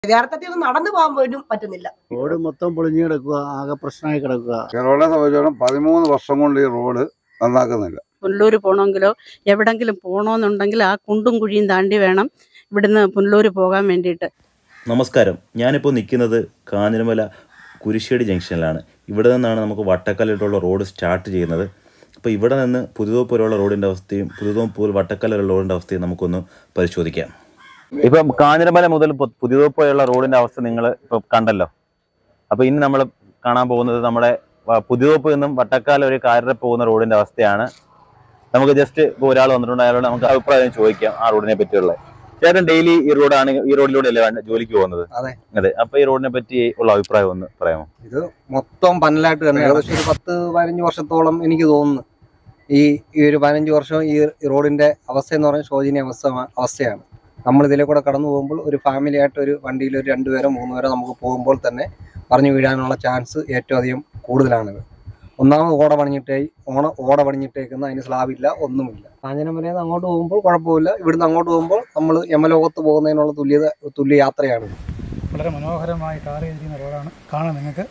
യഥാർത്ഥത്തിൽ ഒന്ന് നടന്നു പോകാൻ പോലും പറ്റുന്നില്ല റോഡ് മൊത്തം പൊളിഞ്ഞു കിടക്കുക ആകെ പ്രശ്നമായി കിടക്കുക കേരളത്തെ സംബന്ധിച്ചിടത്തോളം പതിമൂന്ന് വർഷം കൊണ്ട് ഈ റോഡ് നന്നാക്കുന്നില്ല പുനലൂർ പോകണമെങ്കിലോ എവിടെങ്കിലും പോകണമെന്നുണ്ടെങ്കിൽ ആ കുണ്ടും കുഴിയും താണ്ടി വേണം ഇവിടുന്ന് പുനലൂർ പോകാൻ വേണ്ടിയിട്ട് നമസ്കാരം ഞാനിപ്പോൾ നിൽക്കുന്നത് കാഞ്ഞിരമല കുരിശ്ശേടി ജംഗ്ഷനിലാണ് ഇവിടെ നിന്നാണ് നമുക്ക് വട്ടക്കല്ലിട്ടുള്ള റോഡ് സ്റ്റാർട്ട് ചെയ്യുന്നത് അപ്പോൾ ഇവിടെ നിന്ന് പുതുതോപ്പ് വരെയുള്ള റോഡിൻ്റെ അവസ്ഥയും പുതുതോപ്പ് മുതൽ വട്ടക്കല്ല് വരെയുള്ള റോഡിൻ്റെ അവസ്ഥയും നമുക്കൊന്ന് പരിശോധിക്കാം ഇപ്പം കാഞ്ഞിരമല മുതൽ പുതുതോപ്പ് വരെയുള്ള റോഡിൻ്റെ അവസ്ഥ നിങ്ങൾ ഇപ്പോൾ കണ്ടല്ലോ അപ്പോൾ ഇനി നമ്മൾ കാണാൻ പോകുന്നത് നമ്മുടെ വ- പുതുതോപ്പ് നിന്നും വട്ടക്കാല ഒരു കാരിൽ പോകുന്ന റോഡിൻ്റെ അവസ്ഥയാണ് നമുക്ക് ജസ്റ്റ് ഇപ്പോൾ ഒരാൾ വന്നിട്ടുണ്ട് അയാളോട് നമുക്ക് അഭിപ്രായം ചോദിക്കാം ആ റോഡിനെ പറ്റിയുള്ള ചേട്ടൻ ഡെയിലി ഈ റോഡാണ് ഈ റോഡിലൂടെ അല്ലേ വേണ്ട ജോലിക്ക് പോകുന്നത് അതെ. അതെ അപ്പൊ ഈ റോഡിനെ പറ്റി ഉള്ള അഭിപ്രായം ഒന്ന് പറയാമോ ഇത് മൊത്തം പന്നലായിട്ട് തന്നെ ഏകദേശം ഒരു പത്ത് പതിനഞ്ച് വർഷത്തോളം എനിക്ക് തോന്നുന്നു ഈ ഈ ഒരു പതിനഞ്ച് വർഷം ഈ റോഡിന്റെ അവസ്ഥ എന്ന് പറഞ്ഞാൽ ശോചനീയ അവസ്ഥ അവസ്ഥയാണ് നമ്മൾ ഇതിലെ കൂടെ കടന്നു പോകുമ്പോൾ ഒരു ഫാമിലി ആയിട്ട് ഒരു വണ്ടിയിൽ ഒരു രണ്ടുപേരോ മൂന്ന് പേരോ നമുക്ക് പോകുമ്പോൾ തന്നെ പറഞ്ഞു വീഴാനുള്ള ചാൻസ് ഏറ്റവും അധികം കൂടുതലാണിത് ഒന്നാമത് ഓട പണിഞ്ഞിട്ടേ ഓണ ഓട പണിഞ്ഞിട്ടേക്കുന്ന അതിന് സ്ലാബില്ല ഒന്നുമില്ല കാഞ്ഞനമലയിൽ നിന്ന് അങ്ങോട്ട് പോകുമ്പോൾ കുഴപ്പമില്ല ഇവിടുന്ന് അങ്ങോട്ട് പോകുമ്പോൾ നമ്മൾ യമലോകത്ത് പോകുന്നതിനുള്ള തുല്യത തുല്യ യാത്രയാണ് വളരെ മനോഹരമായി ടാർ ചെയ്തിരിക്കുന്ന റോഡാണ് കാണാൻ നിങ്ങൾക്ക്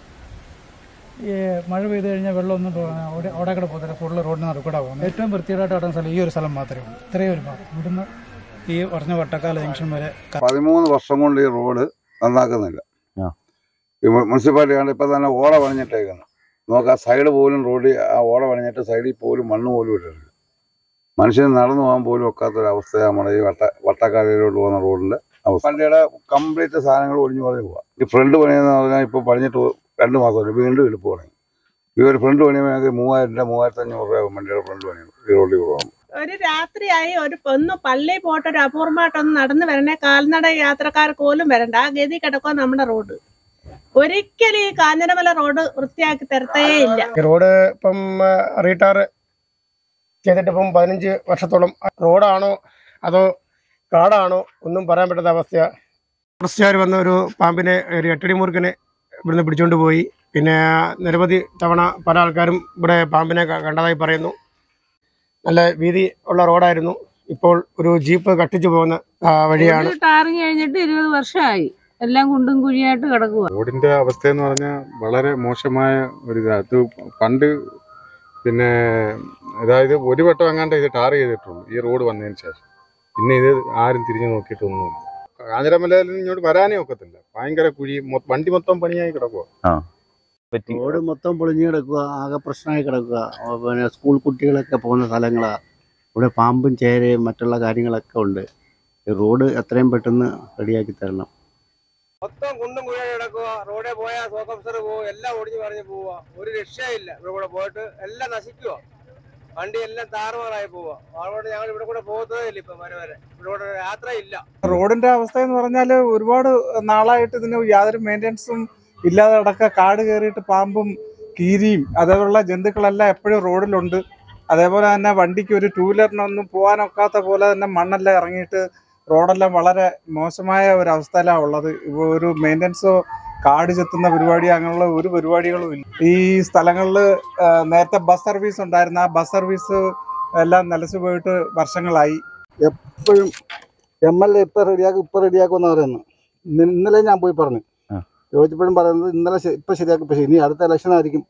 ഈ മഴ പെയ്ത് കഴിഞ്ഞാൽ വെള്ളമൊന്നും തോ- അവിടെ അവിടെ കൂടെ പോകത്തില്ല ഫുള്ള് റോഡിന് നടുക്കൂടെ പോകുന്നത് ഏറ്റവും വൃത്തികേടായിട്ട് കിടക്കുന്ന സ്ഥലം ഈ ഒരു സ്ഥലം മാത്രമേ ഉള്ളൂ ഇത്രയും ഒരു ഭാഗം ഇവിടുന്ന് ഈ പറഞ്ഞ വട്ടക്കാല ജംഗ്ഷൻ വരെ ക- പതിമൂന്ന് വർഷം കൊണ്ട് ഈ റോഡ് നന്നാക്കുന്നില്ല ആ. ഈ മു- മുനിസിപ്പാലിറ്റി ആണ് ഇപ്പൊ തന്നെ ഓട പണിഞ്ഞിട്ടേക്കുന്നത് നോക്കാം സൈഡ് പോലും റോഡിൽ ആ ഓട പണിഞ്ഞിട്ട് സൈഡിൽ പോലും മണ്ണ് പോലും ഇട്ടില്ല മനുഷ്യന് നടന്നു പോകാൻ പോലും ഒക്കാത്തൊരവസ്ഥയാണ് നമ്മുടെ ഈ വട്ട വട്ടക്കാലയിലോട്ട് പോകുന്ന റോഡിന്റെ അവസ്ഥ വണ്ടിയുടെ കംപ്ലീറ്റ് സാധനങ്ങൾ ഒഴിഞ്ഞു പറഞ്ഞു പോവാം ഈ ഫ്രണ്ട് പണിയെന്ന് പറഞ്ഞാൽ ഇപ്പോൾ പണിഞ്ഞിട്ട് രണ്ട് മാസം വീണ്ടും എളുപ്പ് തുടങ്ങി ഈ ഒരു ഫ്രണ്ട് പണിയുമ്പോൾ ഞങ്ങൾക്ക് മൂവായിരം രൂപ മൂവായിരത്തി അഞ്ഞൂറ് രൂപ വണ്ടിയുടെ ഫ്രണ്ട് പണിയുള്ളൂ ഈ റോഡിൽ പോകാൻ ഒരു രാത്രിയായി ഒരു ഒന്ന് പള്ളി പോയിട്ട് ഒരു അപൂർവമായിട്ടൊന്ന് നടന്നു വരണേ കാൽനട യാത്രക്കാർക്ക് പോലും വരണ്ട ആ ഗതി കിടക്കുക നമ്മുടെ റോഡ് ഒരിക്കലും ഈ കാഞ്ഞിരമല റോഡ് വൃത്തിയാക്കി തരത്തേ ഇല്ല ഈ റോഡ് ഇപ്പം റീടാർ ചെയ്തിട്ട് ഇപ്പം പതിനഞ്ച് വർഷത്തോളം റോഡാണോ അതോ കാടാണോ ഒന്നും പറയാൻ പറ്റാത്ത അവസ്ഥയാണ് ഫോറസ്റ്റുകാർ വന്ന ഒരു പാമ്പിനെ ഒരു എട്ടടി മൂർഖനെ ഇവിടുന്ന് പിടിച്ചുകൊണ്ട് പോയി പിന്നെ നിരവധി തവണ പല ആൾക്കാരും ഇവിടെ പാമ്പിനെ ക- കണ്ടതായി പറയുന്നു നല്ല വീതി ഉള്ള റോഡായിരുന്നു ഇപ്പോൾ ഒരു ജീപ്പ് കട്ടിച്ചു പോകുന്ന ആ, വഴിയാണ് ടാറിങ് കഴിഞ്ഞിട്ട് ഇരുപത് വർഷമായി എല്ലാം കുണ്ടും കുഴിയായിട്ട് കിടക്കുക റോഡിന്റെ അവസ്ഥ എന്ന് പറഞ്ഞാൽ വളരെ മോശമായ ഒരു ഇതാ അത് പണ്ട് പിന്നെ അതായത് ഒരു വട്ടം എങ്ങാണ്ട് ഇത് ടാർ ചെയ്തിട്ടുള്ളൂ ഈ റോഡ് വന്നതിന് ശേഷം പിന്നെ ഇത് ആരും തിരിഞ്ഞു നോക്കിയിട്ടൊന്നുമില്ല കാഞ്ഞിരമലയിൽ നിന്ന് ഇങ്ങോട്ട് വരാനേ ഒക്കത്തില്ല ഭയങ്കര കുഴി മൊ- വണ്ടി മൊത്തം പണിയായി കിടക്കുക പറ്റി റോഡ് മൊത്തം പൊളിഞ്ഞു കിടക്കുക ആകെ പ്രശ്നമായി കിടക്കുക ആ, പിന്നെ സ്കൂൾ കുട്ടികളൊക്കെ പോകുന്ന സ്ഥലങ്ങളാണ് ഇവിടെ പാമ്പും ചേരയും മറ്റുള്ള കാര്യങ്ങളൊക്കെ ഉണ്ട് ഈ റോഡ് എത്രയും പെട്ടെന്ന് റെഡിയാക്കി തരണം മൊത്തം കുണ്ടും കുഴിയായി കിടക്കുക റോഡിൽ പോയാൽ സോക്കംസർ പോകും എല്ലാം ഒടിഞ്ഞു പറഞ്ഞ് പോവുക ഒരു രക്ഷയില്ല ഇവിടെ കൂടെ പോയിട്ട് എല്ലാം നശിക്കുക വണ്ടി എല്ലാം താറുമാറായി പോവുക അതുകൊണ്ട് ഞങ്ങൾ ഇവിടെ കൂടെ പോകത്തതേ ഇല്ല ഇപ്പൊ വരെ വരെ ഇവിടെ കൂടെ യാത്ര ഇല്ല റോഡിന്റെ അവസ്ഥ എന്ന് പറഞ്ഞാൽ ഒരുപാട് നാളായിട്ട് ഇതിന് യാതൊരു മെയിൻ്റെനൻസും ഇല്ലാതെ അടക്ക കാട് കയറിയിട്ട് പാമ്പും കീരിയും അതേപോലുള്ള ജന്തുക്കളെല്ലാം എപ്പോഴും റോഡിലുണ്ട് അതേപോലെ തന്നെ വണ്ടിക്ക് ഒരു ടൂ വീലറിനൊന്നും പോകാനൊക്കാത്ത പോലെ തന്നെ മണ്ണെല്ലാം ഇറങ്ങിയിട്ട് റോഡെല്ലാം വളരെ മോശമായ ഒരു അവസ്ഥയിലാണ് ഉള്ളത് ഇപ്പോൾ ഒരു മെയിൻ്റെനൻസോ കാട് ചെത്തുന്ന പരിപാടി അങ്ങനെയുള്ള ഒരു പരിപാടികളും ഇല്ല ഈ സ്ഥലങ്ങളിൽ നേരത്തെ ബസ് സർവീസ് ഉണ്ടായിരുന്നു ആ ബസ് സർവീസ് എല്ലാം നിലച്ചു പോയിട്ട് വർഷങ്ങളായി എപ്പോഴും എം എൽ എ ഇപ്പം റെഡിയാക്കും ഇപ്പം റെഡിയാക്കുമെന്ന് പറയുന്നത് ഇന്ന- ഇന്നലെ ഞാൻ പോയി പറഞ്ഞു ആ. ചോദിച്ചപ്പോഴും പറയുന്നത് ഇന്നലെ ശ- ഇപ്പം ശരിയാക്കും പക്ഷേ ഇനി അടുത്ത ഇലക്ഷൻ ആയിരിക്കും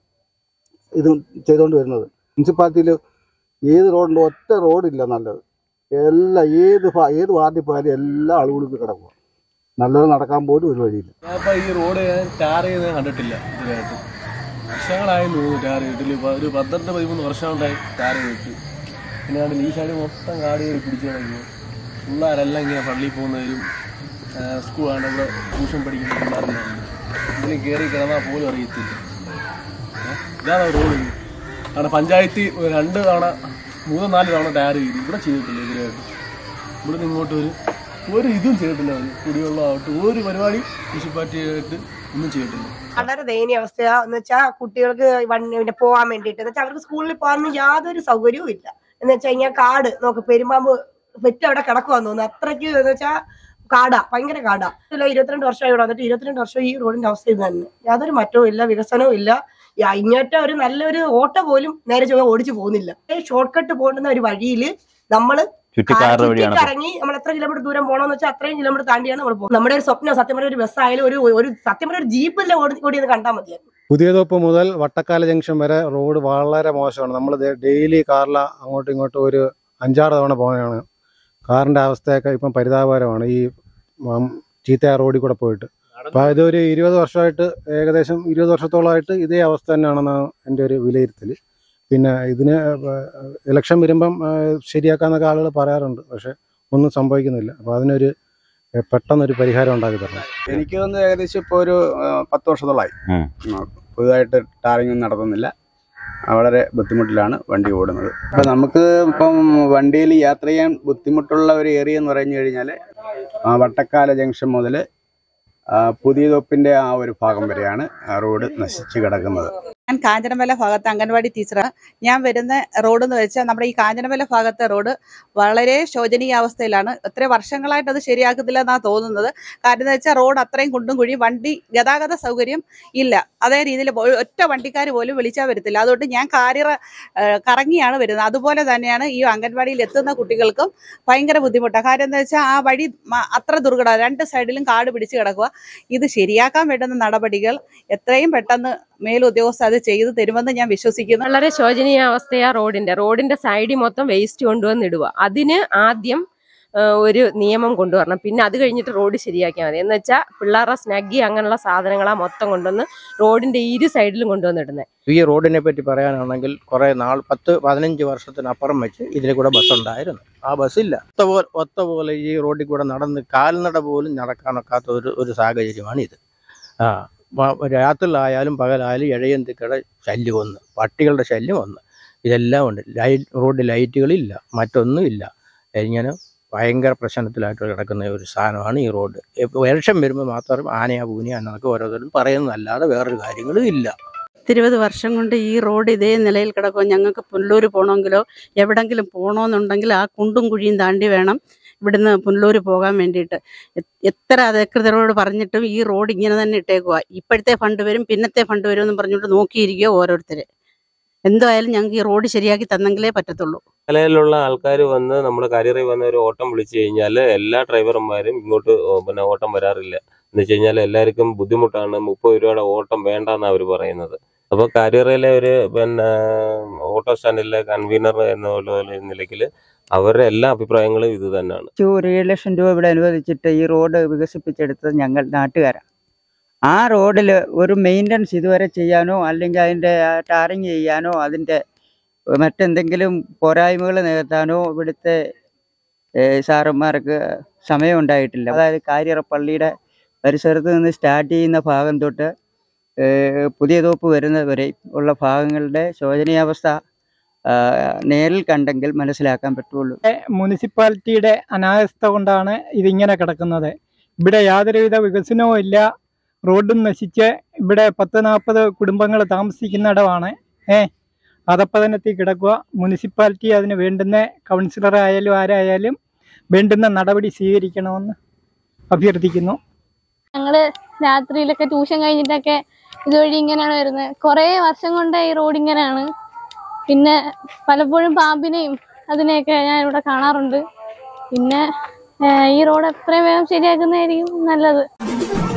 ഇത് ചെയ്തുകൊണ്ട് വരുന്നത് മുനിസിപ്പാലിറ്റിയിൽ ഏത് റോഡുണ്ട് ഒറ്റ റോഡില്ല നല്ലത് എല്ലാം ഏത് ഭാ- ഏത് വാർഡിൽ പോയാലും എല്ലാ ആളുകൾക്കും കിടക്കുക നല്ലത് നടക്കാൻ പോലും ഒരു വഴിയില്ല ഞാനിപ്പോൾ ഈ റോഡ് ഞാൻ ടാർ ചെയ്യുന്നത് കണ്ടിട്ടില്ല ഇതുവരെയായിട്ട് വർഷങ്ങളായി തോന്നുന്നു ടാർ ചെയ്തിട്ടില്ല ഇപ്പോൾ ഒരു പന്ത്രണ്ട് പതിമൂന്ന് വർഷം കൊണ്ടായി ടാർ ചെയ്തിട്ട് പിന്നെ ആണ് ഈ സൈഡ് മൊത്തം കാട് കയറി പിടിച്ചു തുടങ്ങി പിള്ളേരെല്ലാം ഇങ്ങനെ പള്ളിയിൽ പോകുന്നവരും സ്കൂളാണ് ഇവിടെ ട്യൂഷൻ പഠിക്കുന്ന പിള്ളേരെല്ലാം ഉണ്ട് ഇതിൽ കയറി കിടന്നാൽ പോലും അറിയത്തില്ല ഏ? ഇതാണ് റോഡ് കാരണം പഞ്ചായത്ത് ഒരു രണ്ട് തവണ മൂന്നോ നാല് തവണ ടാർ ചെയ്തു ഇവിടെ ചെയ്തിട്ടില്ല ഇതുവരെയായിട്ട് ഇവിടുന്ന് ഇങ്ങോട്ട് ഒരു ഒരു ഇതും ചെയ്തിട്ടില്ല അവർ കുടിവെള്ളമാവട്ടെ ഒരു പരിപാടി മുനിസിപ്പാലിറ്റിയായിട്ട് ഒന്നും ചെയ്തിട്ടില്ല വളരെ ദയനീയ അവസ്ഥയാ എന്ന് വെച്ചാൽ കുട്ടികൾക്ക് വണ്ടി പിന്നെ പോകാൻ വേണ്ടിയിട്ട് എന്ന് വെച്ചാൽ അവർക്ക് സ്കൂളിൽ പോകാൻ യാതൊരു സൗകര്യവും ഇല്ല എന്ന് വെച്ചാൽ കഴിഞ്ഞാൽ കാട് നോക്ക് പെരുമ്പാമ്പ് പെറ്റ് അവിടെ കിടക്കുവാന്ന് തോന്നുന്നു അത്രയ്ക്ക് എന്ന് വെച്ചാൽ കാടാ ഭയങ്കര കാടാ ഇല്ല ഇരുപത്തിരണ്ട് വർഷമായി ഇവിടെ വന്നിട്ട് ഇരുപത്തിരണ്ട് വർഷം ഈ റോഡിന്റെ അവസ്ഥ ഇത് തന്നെ യാതൊരു മാറ്റവും ഇല്ല വികസനവും ഇല്ല യാ- ഇങ്ങോട്ട് ഒരു നല്ലൊരു ഓട്ടോ പോലും നേരെ ചൊവ്വ ഓടിച്ചു പോകുന്നില്ല ഷോർട്ട് കട്ട് പോകുന്ന ഒരു വഴിയിൽ നമ്മൾ ചുറ്റിക്കാറ് വഴിയാണ് പോ- കറങ്ങി നമ്മൾ എത്ര കിലോമീറ്റർ ദൂരം പോകണമെന്ന് വെച്ചാൽ അത്രയും കിലോമീറ്റർ താണ്ടിയാണ് നമ്മൾ പോകുന്നത് നമ്മുടെ ഒരു സ്വപ്നം സത്യം പറഞ്ഞ ഒരു ബസ് ആയാലും ഒരു ഒരു സത്യം പറഞ്ഞ ഒരു ജീപ്പിലെ ഓടി ഓടിയത് കണ്ടാൽ മതിയായിരുന്നു പുതിയതോപ്പ് മുതൽ വട്ടക്കാല ജംഗ്ഷൻ വരെ റോഡ് വളരെ മോശമാണ് നമ്മൾ ഡെയിലി കാറില അങ്ങോട്ടും ഇങ്ങോട്ടും ഒരു അഞ്ചാറ് തവണ പോകുന്നതാണ് കാറിൻ്റെ അവസ്ഥയൊക്കെ ഇപ്പം പരിതാപകരമാണ് ഈ ഉം, ചീത്തയായ റോഡിൽ കൂടെ പോയിട്ട് അപ്പോൾ ഇതൊരു ഇരുപത് വർഷമായിട്ട് ഏകദേശം ഇരുപത് വർഷത്തോളമായിട്ട് ഇതേ അവസ്ഥ തന്നെയാണെന്നാണ് എൻ്റെ ഒരു വിലയിരുത്തൽ പിന്നെ ഇതിന് ഇലക്ഷൻ വരുമ്പം ആ, ശരിയാക്കാന്നൊക്കെ ആളുകൾ പറയാറുണ്ട് പക്ഷെ ഒന്നും സംഭവിക്കുന്നില്ല അപ്പോൾ അതിനൊരു ഏ, പെട്ടെന്നൊരു പരിഹാരം ഉണ്ടാക്കി തരണം എനിക്ക് തോന്നുന്നു ഏകദേശം ഇപ്പോൾ ഒരു ആ, പത്ത് വർഷത്തോളമായി ഉം. ഉം. പുതുതായിട്ട് ടാറിംഗ് ഒന്നും നടത്തുന്നില്ല ആ, വളരെ ബുദ്ധിമുട്ടിലാണ് വണ്ടി ഓടുന്നത് അപ്പം നമുക്ക് ഇപ്പം വണ്ടിയിൽ യാത്ര ചെയ്യാൻ ബുദ്ധിമുട്ടുള്ള ഒരു ഏരിയ എന്ന് പറഞ്ഞു കഴിഞ്ഞാൽ വട്ടക്കാല ജംഗ്ഷൻ മുതൽ പുതിയ തോപ്പിൻ്റെ ആ ഒരു ഭാഗം വരെയാണ് ആ റോഡ് നശിച്ച് കിടക്കുന്നത് ഞാൻ കാഞ്ഞിരമല ഭാഗത്ത് അംഗൻവാടി ടീച്ചറാണ് ഞാൻ വരുന്ന റോഡ് എന്ന് വെച്ചാൽ നമ്മുടെ ഈ കാഞ്ഞിരമല ഭാഗത്തെ റോഡ് വളരെ ശോചനീയ അവസ്ഥയിലാണ് എത്ര വർഷങ്ങളായിട്ട് അത് ശരിയാക്കുന്നില്ല എന്നാണ് തോന്നുന്നത് കാരണം എന്ന് വെച്ചാൽ റോഡ് അത്രയും കുണ്ടും കുഴി വണ്ടി ഗതാഗത സൗകര്യം ഇല്ല അതേ രീതിയിൽ പോ- ഒറ്റ വണ്ടിക്കാർ പോലും വിളിച്ചാൽ വരത്തില്ല അതുകൊണ്ട് ഞാൻ കാരിറ ഏഹ്, കറങ്ങിയാണ് വരുന്നത് അതുപോലെ തന്നെയാണ് ഈ അംഗൻവാടിയിൽ എത്തുന്ന കുട്ടികൾക്കും ഭയങ്കര ബുദ്ധിമുട്ടാണ് കാര്യം എന്താ വെച്ചാൽ ആ വഴി മ- അത്ര ദുർഘട രണ്ട് സൈഡിലും കാട് പിടിച്ച് കിടക്കുക ഇത് ശരിയാക്കാൻ വേണ്ടുന്ന നടപടികൾ എത്രയും പെട്ടെന്ന് മേലുദ്യോഗസ്ഥർ അത് ചെയ്തു തരുമെന്ന് ഞാൻ വിശ്വസിക്കുന്നു വളരെ ശോചനീയ അവസ്ഥയാ റോഡിന്റെ റോഡിന്റെ സൈഡിൽ മൊത്തം വേസ്റ്റ് കൊണ്ടുവന്നിടുക അതിന് ആദ്യം ആ, ഒരു നിയമം കൊണ്ടുവരണം പിന്നെ അത് കഴിഞ്ഞിട്ട് റോഡ് ശരിയാക്കിയാൽ മതി എന്ന് വെച്ചാൽ പിള്ളേരുടെ സ്നഗ്ഗി അങ്ങനെയുള്ള സാധനങ്ങളാ മൊത്തം കൊണ്ടുവന്ന് റോഡിന്റെ ഇരു സൈഡിലും കൊണ്ടുവന്നിടുന്നത് ഈ റോഡിനെ പറ്റി പറയാനാണെങ്കിൽ കുറേ നാൾ പത്ത് പതിനഞ്ച് വർഷത്തിനപ്പുറം വെച്ച് ഇതിൽ കൂടെ ബസ് ഉണ്ടായിരുന്നു ആ ബസ്സില്ല ഒത്ത പോലെ ഒത്ത പോലെ ഈ റോഡിൽ കൂടെ നടന്ന് കാൽനട പോലും നടക്കാനൊക്കാത്ത ഒരു ഒരു സാഹചര്യമാണ് ഇത് ആ വ- രാത്രിയിലായാലും പകലായാലും ഇഴയന്തിക്കട ശല്യം ഒന്ന് പട്ടികളുടെ ശല്യം ഒന്ന് ഇതെല്ലാം ഉണ്ട് ലൈറ്റ് റോഡ് ലൈറ്റുകളില്ല മറ്റൊന്നും ഇല്ല ഇങ്ങനെ ഭയങ്കര പ്രശ്നത്തിലായിട്ട് കിടക്കുന്ന ഒരു സാധനമാണ് ഈ റോഡ് ഇപ്പൊ ഇലക്ഷൻ വരുമ്പോൾ മാത്രം ആനയാ പൂനിയ എന്നൊക്കെ ഓരോരുത്തരും പറയുന്നതല്ലാതെ വേറൊരു കാര്യങ്ങളും ഇല്ല പത്തിരുപത് വർഷം കൊണ്ട് ഈ റോഡ് ഇതേ നിലയിൽ കിടക്കും ഞങ്ങൾക്ക് പുനലൂർ പോകണമെങ്കിലോ എവിടെങ്കിലും പോകണമെന്നുണ്ടെങ്കിൽ ആ കുണ്ടും കുഴിയും താണ്ടി വേണം ഇവിടുന്ന് പുനലൂർ പോകാൻ വേണ്ടിയിട്ട് എ- എത്ര അധികൃതരോട് പറഞ്ഞിട്ടും ഈ റോഡ് ഇങ്ങനെ തന്നെ ഇട്ടേക്കുക ഇപ്പോഴത്തെ ഫണ്ട് വരും പിന്നത്തെ ഫണ്ട് വരും എന്ന് പറഞ്ഞുകൊണ്ട് നോക്കിയിരിക്കുക ഓരോരുത്തർ എന്തായാലും ഞങ്ങൾക്ക് ഈ റോഡ് ശരിയാക്കി തന്നെങ്കിലേ പറ്റത്തുള്ളൂ മേഖലയിലുള്ള ആൾക്കാർ വന്ന് നമ്മുടെ കരിയറിൽ വന്ന ഒരു ഓട്ടം വിളിച്ചു കഴിഞ്ഞാൽ എല്ലാ ഡ്രൈവർമാരും ഇങ്ങോട്ട് ഓ, പിന്നെ ഓട്ടം വരാറില്ല എന്ന് വെച്ച് കഴിഞ്ഞാൽ എല്ലാവർക്കും ബുദ്ധിമുട്ടാണ് മുപ്പത് രൂപയുടെ ഓട്ടം വേണ്ടെന്നാണ് അവർ പറയുന്നത് അപ്പോൾ കരിയറിലെ ഒരു പിന്നെ ഓട്ടോ സ്റ്റാൻഡിലെ കൺവീനർ എന്നുള്ള നിലയ്ക്ക് അവരുടെ എല്ലാ അഭിപ്രായങ്ങളും ഇത് തന്നെയാണ് ഒരു ഏഴ് ലക്ഷം രൂപ ഇവിടെ അനുവദിച്ചിട്ട് ഈ റോഡ് വികസിപ്പിച്ചെടുത്തത് ഞങ്ങൾ നാട്ടുകാരാണ് ആ റോഡിൽ ഒരു മെയിൻ്റനൻസ് ഇതുവരെ ചെയ്യാനോ അല്ലെങ്കിൽ അതിൻ്റെ ടാറിങ് ചെയ്യാനോ അതിൻ്റെ മറ്റെന്തെങ്കിലും പോരായ്മകൾ നികത്താനോ ഇവിടുത്തെ ഏഹ്, സാറന്മാർക്ക് സമയം ഉണ്ടായിട്ടില്ല അതായത് കാര്യറ പള്ളിയുടെ പരിസരത്ത് നിന്ന് സ്റ്റാർട്ട് ചെയ്യുന്ന ഭാഗം തൊട്ട് ഏഹ്, പുതിയ തോപ്പ് വരുന്നത് വരെ ഉള്ള ഭാഗങ്ങളുടെ ശോചനീയാവസ്ഥ ആ, നേരിൽ കണ്ടെങ്കിൽ മനസ്സിലാക്കാൻ പറ്റുള്ളൂ മുനിസിപ്പാലിറ്റിയുടെ അനാസ്ഥ കൊണ്ടാണ് ഇതിങ്ങനെ കിടക്കുന്നത് ഇവിടെ യാതൊരുവിധ വികസനവും ഇല്ല റോഡും നശിച്ച് ഇവിടെ പത്ത് നാൽപ്പത് കുടുംബങ്ങൾ താമസിക്കുന്നിടമാണ് ഏ അതപ്പതനത്തിൽ കിടക്കുക മുനിസിപ്പാലിറ്റി അതിന് വേണ്ടുന്ന കൗൺസിലർ ആയാലും ആരായാലും വേണ്ടുന്ന നടപടി സ്വീകരിക്കണമെന്ന് അഭ്യർത്ഥിക്കുന്നു ഞങ്ങള് രാത്രിയിലൊക്കെ ട്യൂഷൻ കഴിഞ്ഞിട്ടൊക്കെ ഇതുവഴി ഇങ്ങനെയാണ് വരുന്നത് കുറേ വർഷം കൊണ്ട് ഈ റോഡ് ഇങ്ങനെയാണ് പിന്നെ പലപ്പോഴും പാമ്പിനെയും അതിനെയൊക്കെ ഞാൻ ഇവിടെ കാണാറുണ്ട് പിന്നെ ഏഹ്, ഈ റോഡ് എത്രയും വേഗം ശരിയാക്കുന്നതായിരിക്കും നല്ലത്